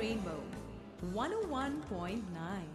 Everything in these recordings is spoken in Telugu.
Rainbow 101.9.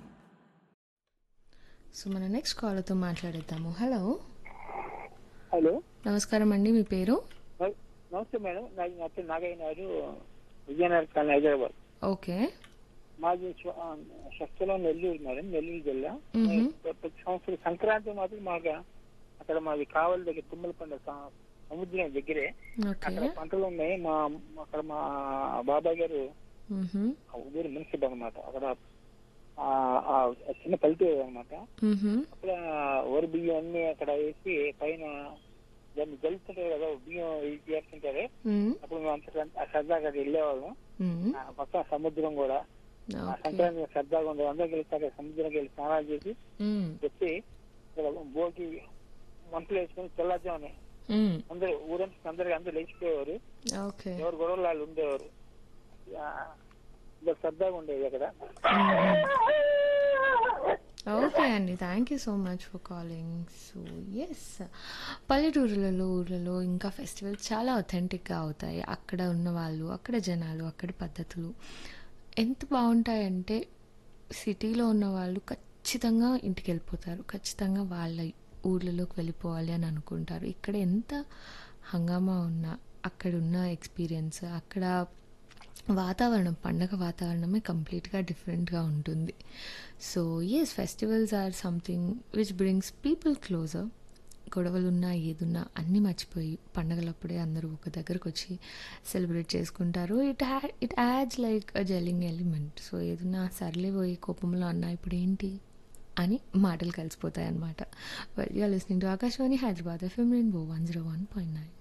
సో మన నెక్స్ట్ కాలర్తో మాట్లాడేద్దాము హలో హలో నమస్కారం అండి మీ పేరు నమ- నమస్తే మేడం నాకు నా పేరు నాగయ్య నాయుడు విజయనగరం కాలనీ హైదరాబాద్ ఓకే మాది శక్తిలో నెల్లూరు మేడం నెల్లూరు జిల్లా మ్మ్. ప్రతి సంవత్సరం సంక్రాంతి మాత్రం మాకు అక్కడ మాది కావలి దగ్గర తుమ్మలపండ స- సముద్రం దగ్గరే ఓకే అక్కడ పంటలు ఉన్నాయి మా అక్కడ మా బాబాయ్ గారు మ్హూ. ఆ ఊరు మున్సిపల్ అనమాట అక్కడ ఆ- ఆ చిన్న పల్లెటూరు అనమాట మ్హూ. అక్కడ వరి బియ్యం అన్ని అక్కడ వేసి పైన దాన్ని జల్లుతుంటారు కదా బియ్యం ఇది చేస్తుంటారు మ్. అప్పుడు మేము అంత సరదాగా అక్కడ వెళ్ళేవాళ్ళం మ్. ఆ పక్కన సముద్రం కూడా ఆ ఓకే సంక్రాంతి సరదాగా ఉండేది అందరికి వెళ్తే అక్కడ సముద్రంకి వెళ్ళి స్నానాలు చేసి మ్. వచ్చి ఇక్కడ భోగి మంటలు వేసుకొని తెల్లారుజామునే మ్. అందరు ఊరంతా అందరికి అందరు లేచిపోయేవారు ఓకే ఎవరు గొడవలు వాళ్ళు ఉండేవారు ఆ, ఇంకా సరదాగా ఉండేది అక్కడ ఓకే అండి thank you so much for calling so yes పల్లెటూరులలో ఊర్లలో ఇంకా ఫెస్టివల్స్ చాలా అథెంటిక్గా అవుతాయి అక్కడ ఉన్న వాళ్ళు అక్కడ జనాలు అక్కడ పద్ధతులు ఎంత బాగుంటాయంటే సిటీలో ఉన్న వాళ్ళు ఖచ్చితంగా ఇంటికి వెళ్ళిపోతారు ఖచ్చితంగా వాళ్ళ ఊర్లలోకి వెళ్ళిపోవాలి అని అనుకుంటారు ఇక్కడ ఎంత హంగామా ఉన్నా అక్కడ ఉన్న ఎక్స్పీరియన్స్ అక్కడ వాతావరణం పండగ వాతావరణమే కంప్లీట్గా డిఫరెంట్గా ఉంటుంది so yes festivals are something which brings people closer గొడవలున్నా ఏదున్నా అన్నీ మర్చిపోయి పండగలప్పుడే అందరూ ఒక దగ్గరకు వచ్చి సెలబ్రేట్ చేసుకుంటారు it has it adds like a gelling element so ఏదన్నా సర్లే పోయి కోపంలో అన్నా ఇప్పుడు ఏంటి అని మాటలు కలిసిపోతాయి అన్నమాట you're listening to Akashvani Hyderabad FM Rainbow one zero one point nine